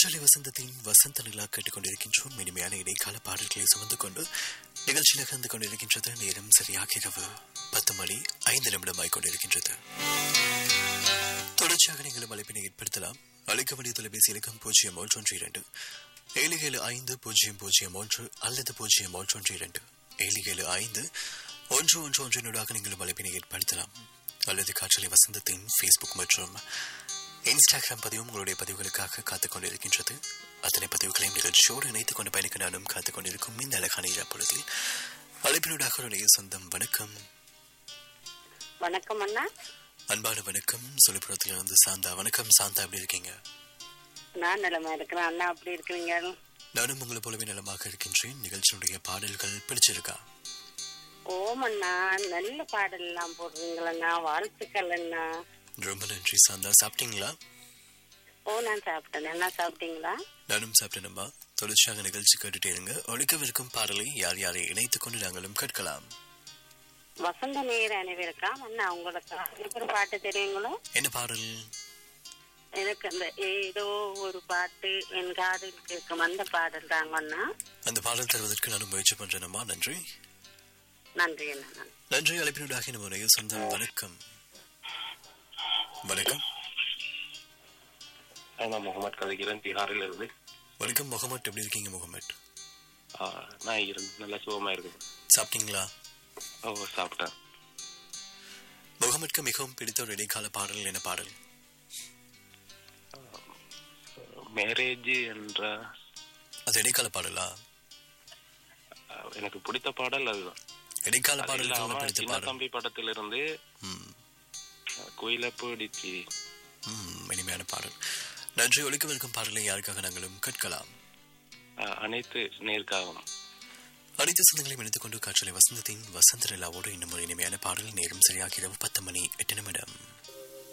காற்றலை வசந்தத்தின் வசந்த நிலா கேட்டுக்கொண்டிருக்கின்றோம் இனிமையான இடைக்கால பாடல்களை சுமந்து கொண்டு நிகழ்ச்சியில் கலந்து கொண்டிருக்கின்றது நேரம் சரியாக இரவு பத்து மணி ஐந்து நிமிடமாய் கொண்டிருக்கின்றது தொடர்ச்சியாக நீங்களும் அழைப்பினை ஏற்படுத்தலாம் அழைக்க வேண்டிய தொலைபேசி இலக்கம் பூஜ்ஜியம் ஒன்று ஒன்று இரண்டு ஏழு ஏழு ஐந்து பூஜ்ஜியம் பூஜ்ஜியம் ஒன்று அல்லது பூஜ்ஜியம் ஒன்று ஒன்று இரண்டு ஏழு ஏழு ஐந்து ஒன்று ஒன்று ஒன்றினூடாக நீங்களும் அழைப்பினை ஏற்படுத்தலாம் அல்லது காற்றலை வசந்தத்தின் ஃபேஸ்புக் மற்றும் இன்ஸ்டாகிராம் பதிவும் உங்களுடைய பதிவுகளுக்காக காத்துக் கொண்டிருக்கின்றது அத்தனை பதிவுகளையும் நிகழ்ச்சியோடு இணைத்துக் கொண்டு பயணிக்க நானும் காத்துக் கொண்டிருக்கும் இந்த அழகான இரப்பொழுதில் அழைப்பினூடாக உடைய சொந்தம் வணக்கம் வணக்கம் அண்ணா அன்பான வணக்கம் சொல்லிப்புறத்திலிருந்து சாந்தா வணக்கம் சாந்தா எப்படி இருக்கீங்க நான் நிலமா இருக்கிறேன் அண்ணா அப்படி இருக்கிறீங்க நானும் உங்களை போலவே நலமாக இருக்கின்றேன் நிகழ்ச்சியுடைய பாடல்கள் பிடிச்சிருக்கா ஓம் அண்ணா நல்ல பாடல் எல்லாம் போடுறீங்களண்ணா வாழ்த்துக்கள் அண்ணா ரொம்ப நன்றி சாந்தா சாப்பிட்டீங்களா ஓ நான் சாப்பிட்டேன் என்ன சாப்பிட்டீங்களா நானும் சாப்பிட்டேனம்மா தொடர்ச்சியாக நிகழ்ச்சி கேட்டுட்டே இருங்க ஒழிக்கவிருக்கும் பாடலை யார் யாரை இணைத்துக் கொண்டு நாங்களும் கேட்கலாம் வசந்த நேர அனைவருக்காம் அண்ணா உங்களுக்கு எனக்கு ஒரு பாட்டு தெரியுங்களோ என்ன பாடல் எனக்கு அந்த ஏதோ ஒரு பாட்டு என் காதில் கேட்கும் அந்த பாடல் தாங்க அண்ணா அந்த பாடல் தருவதற்கு நானும் முயற்சி பண்றேனம்மா நன்றி நன்றி அண்ணா நன்றி அழைப்பினூடாக நம்முடைய சொந்தம் வணக்கம் வணக்கம் நான் முகமது கதைக்கிறேன் பீகாரில் இருந்து வணக்கம் முகமட் எப்படி இருக்கீங்க முகமட் ஆ, நான் இருந்து நல்லா சுகமா இருக்கேன் சாப்பிட்டீங்களா ஓ சாப்பிட்டேன் முகமட்க்கு மிகவும் பிடித்த ஒரு இடைக்கால பாடல் என்ன பாடல் மேரேஜ் என்ற அது இடைக்கால பாடலா ஆ, எனக்கு பிடித்த பாடல் அதுதான் இடைக்கால அது பாடல் இல்லாம பிடித்த சின்ன பாடல் தம்பி படத்திலிருந்து ம், குயில பிடிச்சி ம், இனிமையான பாடல் நன்றி ஒழிக்கவிருக்கும் பாடலை யாருக்காக நாங்களும் கேட்கலாம் ஆ, அனைத்து நேர்காகவும் அனைத்து சொந்தங்களையும் இணைத்துக் கொண்டு காற்றலை வசந்தத்தின் வசந்த நிலாவோடு இன்னும் ஒரு இனிமையான பாடல் நேரம் சரியாக இரவு பத்து மணி எட்டு நிமிடம்